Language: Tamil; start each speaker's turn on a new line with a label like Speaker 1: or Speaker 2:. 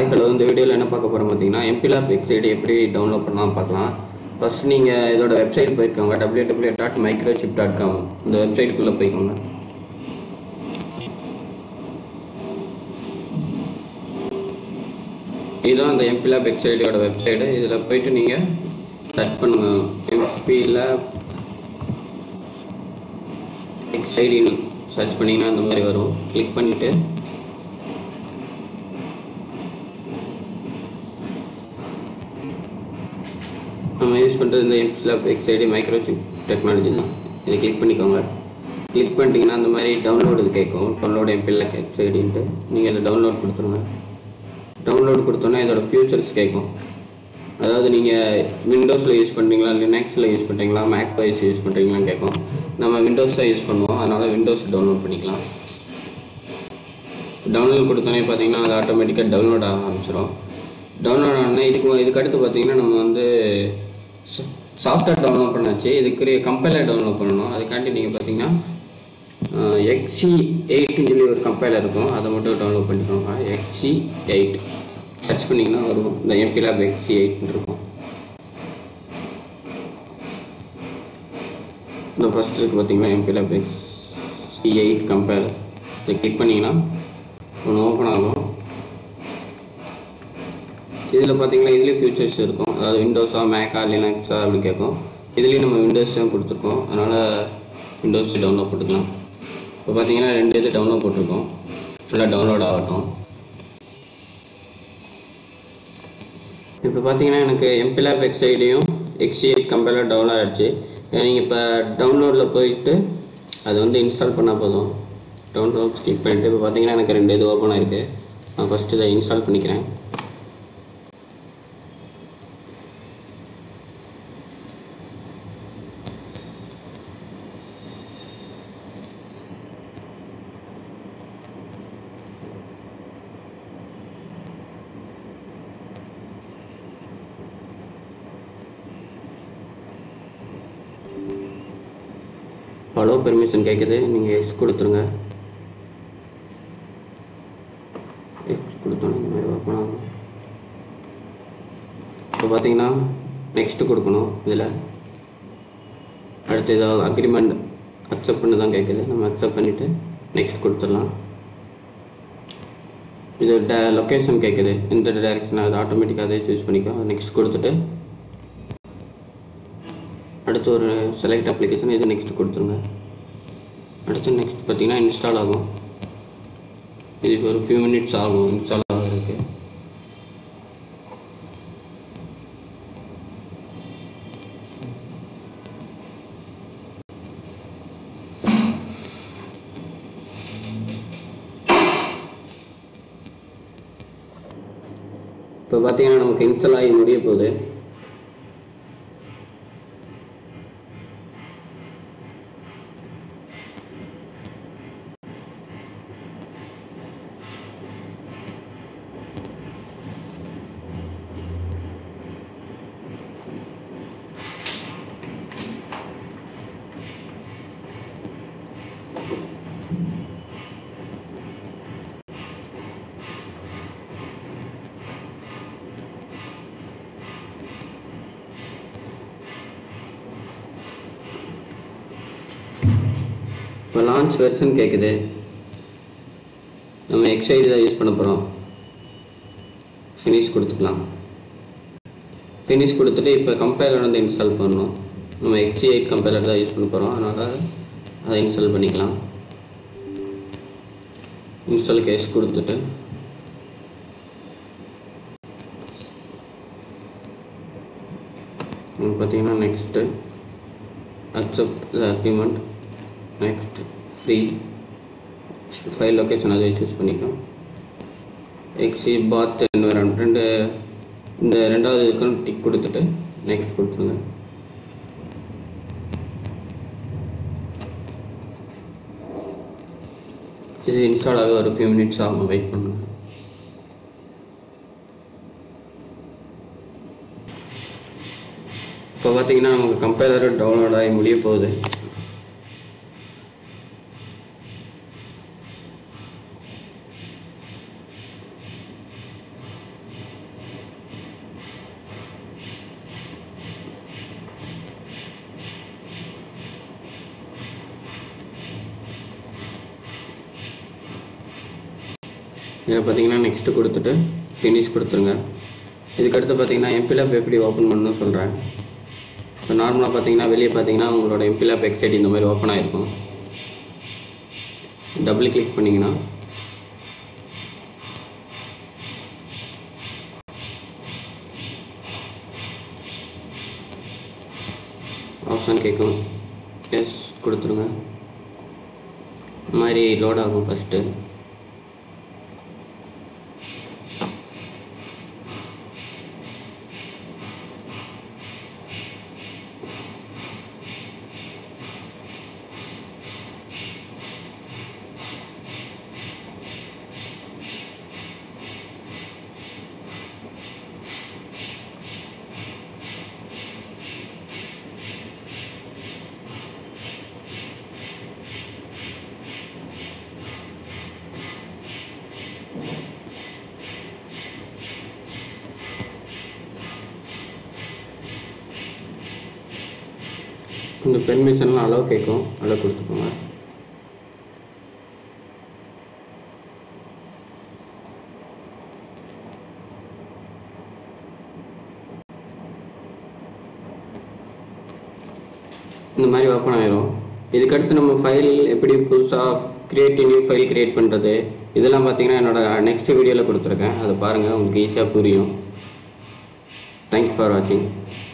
Speaker 1: ஹலோ இந்த வீடியோவில் என்ன பார்க்க போகிறோம் பார்த்தீங்கன்னா எம்பிலாப் வெப்சைட் எப்படி டவுன்லோட் பண்ணலாம் பார்க்கலாம் ஃபர்ஸ்ட் நீங்கள் இதோட வெப்சைட் போய்க்கோங்க W W dot microchip dot com இந்த வெப்சைட்டுக்குள்ளே போய்க்கோங்க இதுதான் அந்த எம்பிலாப் வெப்சைட்டோட வெப்சைடு இதில் போயிட்டு நீங்கள் சர்ச் பண்ணுங்க எம்பிலாப் எக்ஸ்ஐடின்னு சர்ச் பண்ணிங்கன்னா இந்த மாதிரி வரும் கிளிக் பண்ணிவிட்டு நம்ம யூஸ் பண்ணுறது இந்த எம்ஸ்லாப் எக்ஸ்ஐடி மைக்ரோசிப் டெக்னாலஜி தான் இதை கிளிக் பண்ணிக்கோங்க கிளிக் பண்ணிட்டீங்கன்னா அந்த மாதிரி டவுன்லோடு இது கேட்கும் டவுன்லோடு எம்பிஎல் எக்ஸ்ஐடின்ட்டு நீங்கள் இதை டவுன்லோட் கொடுத்துருங்க டவுன்லோட் கொடுத்தோன்னா இதோட ஃபியூச்சர்ஸ் கேட்கும் அதாவது நீங்கள் விண்டோஸில் யூஸ் பண்ணுறீங்களா லினக்ஸில் யூஸ் பண்ணுறீங்களா மேக் வைஸ் யூஸ் பண்ணுறீங்களான்னு கேட்கும் நம்ம விண்டோஸ் தான் யூஸ் பண்ணுவோம் அதனால் விண்டோஸ் டவுன்லோட் பண்ணிக்கலாம் டவுன்லோட் கொடுத்தோன்னே பார்த்தீங்கன்னா அது ஆட்டோமேட்டிக்காக டவுன்லோட் ஆக ஆரம்பிச்சிடும் டவுன்லோட் ஆனால் இதுக்கு இதுக்கு அடுத்து பார்த்தீங்கன்னா நம்ம வந்து சாஃப்ட்வேர் டவுன்லோட் பண்ணாச்சு இதுக்குரிய கம்பைலர் டவுன்லோட் பண்ணணும் அதுக்காண்டி நீங்கள் பார்த்தீங்கன்னா எக்ஸி எயிட்னு சொல்லி ஒரு கம்பைலர் இருக்கும் அதை மட்டும் டவுன்லோட் பண்ணிக்கோங்க எக்ஸி எயிட் சர்ச் பண்ணிங்கன்னா வரும் இந்த எம்பி லேப் எக்ஸி எயிட்னு இருக்கும் இந்த ஃபஸ்ட் இருக்குது பார்த்தீங்கன்னா MPLAB XC eight compiler இதை கிளிக் பண்ணிங்கன்னா ஒன்று ஓப்பன் ஆகும் இதில் பார்த்தீங்கன்னா இதுலேயும் ஃபியூச்சர்ஸ் இருக்கும் அதாவது விண்டோஸா மேக்கா லினக்ஸா அப்படி கேட்கும் இதுலேயும் நம்ம விண்டோஸ் தான் கொடுத்துருக்கோம் அதனால் விண்டோஸ் டவுன்லோட் போட்டுக்கலாம் இப்போ பார்த்தீங்கன்னா ரெண்டு இது டவுன்லோட் போட்டிருக்கோம் ஃபுல்லாக டவுன்லோட் ஆகட்டும் இப்போ பார்த்தீங்கன்னா எனக்கு எம்பிலாப் வெப்சைட்லேயும் எக்ஸி எயிட் கம்பெனியில் டவுன்லோட் ஆகிடுச்சு நீங்கள் இப்போ டவுன்லோடில் போயிட்டு அது வந்து இன்ஸ்டால் பண்ணால் போதும் டவுன்லோட் கிளிக் பண்ணிவிட்டு இப்போ பார்த்தீங்கன்னா எனக்கு ரெண்டு இது ஓப்பன் ஆயிருக்கு நான் ஃபஸ்ட்டு இதை இன்ஸ்டால் பண்ணிக்கிறேன் அலோ பெர்மிஷன் கேட்குது நீங்கள் எக்ஸ் கொடுத்துருங்க எக்ஸ் கொடுத்தோன்னே இந்த மாதிரி ஓப்பன் ஆகும் இப்போ பார்த்தீங்கன்னா நெக்ஸ்ட்டு கொடுக்கணும் இதில் அடுத்து ஏதாவது அக்ரிமெண்ட் அக்செப்ட் பண்ணி தான் கேட்குது நம்ம அக்செப்ட் பண்ணிவிட்டு நெக்ஸ்ட் கொடுத்துடலாம் இது ட லொக்கேஷன் கேட்குது இந்த டைரெக்ஷன் அது ஆட்டோமேட்டிக்காக அதே சூஸ் பண்ணிக்கோ நெக்ஸ்ட் கொடுத்துட்டு அடுத்து ஒரு செலக்ட் அப்ளிகேஷன் இது நெக்ஸ்ட் கொடுத்துருங்க அடுத்து நெக்ஸ்ட் பார்த்தீங்கன்னா இன்ஸ்டால் ஆகும் இதுக்கு ஒரு ஃபியூ மினிட்ஸ் ஆகும் இன்ஸ்டால் ஆகிறதுக்கு இப்போ பார்த்தீங்கன்னா நமக்கு இன்ஸ்டால் ஆகி முடிய போகுது இப்போ லான்ச் வெர்ஷன் கேட்குது நம்ம எக்ஸைடு தான் யூஸ் பண்ண போகிறோம் ஃபினிஷ் கொடுத்துக்கலாம் ஃபினிஷ் கொடுத்துட்டு இப்போ கம்பைலர் வந்து இன்ஸ்டால் பண்ணணும் நம்ம எக்ஸி எயிட் கம்பைலர் தான் யூஸ் பண்ண போகிறோம் அதனால் அதை இன்ஸ்டால் பண்ணிக்கலாம் இன்ஸ்டால் கேஸ் கொடுத்துட்டு பார்த்தீங்கன்னா next accept the agreement next free file location அதை சூஸ் பண்ணிக்கணும் எக்ஸி பாத் என்வரன்மெண்ட் ரெண்டு இந்த ரெண்டாவது இதுக்கும் டிக் கொடுத்துட்டு நெக்ஸ்ட் கொடுத்துருங்க இது இன்ஸ்டால் ஆக ஒரு ஃபியூ மினிட்ஸ் ஆகும் வெயிட் பண்ணுங்க இப்போ பார்த்தீங்கன்னா நமக்கு கம்பைலர் டவுன்லோட் ஆகி முடிய போகுது இதில் பார்த்தீங்கன்னா நெக்ஸ்ட்டு கொடுத்துட்டு ஃபினிஷ் கொடுத்துருங்க இதுக்கடுத்து பார்த்தீங்கன்னா எம்பிலாப் எப்படி ஓப்பன் பண்ணணும்னு சொல்கிறேன் இப்போ நார்மலாக பார்த்தீங்கன்னா வெளியே பார்த்தீங்கன்னா உங்களோட எம்பிலாப் எக்ஸைட் இந்த மாதிரி ஓப்பன் ஆகிருக்கும் டபுள் கிளிக் பண்ணிங்கன்னா ஆப்ஷன் கேட்கும் எஸ் கொடுத்துருங்க இந்த மாதிரி லோட் ஆகும் ஃபஸ்ட்டு இந்த பெர்மிஷன்லாம் அளவு கேட்கும் அளவு கொடுத்துக்கோங்க இந்த மாதிரி ஓப்பன் ஆயிரும் இதுக்கடுத்து நம்ம ஃபைல் எப்படி புதுசாக கிரியேட் நியூ ஃபைல் கிரியேட் பண்ணுறது இதெல்லாம் பார்த்தீங்கன்னா என்னோட நெக்ஸ்ட் வீடியோவில் கொடுத்துருக்கேன் அதை பாருங்கள் உங்களுக்கு ஈஸியாக புரியும் தேங்க்யூ ஃபார் வாட்சிங்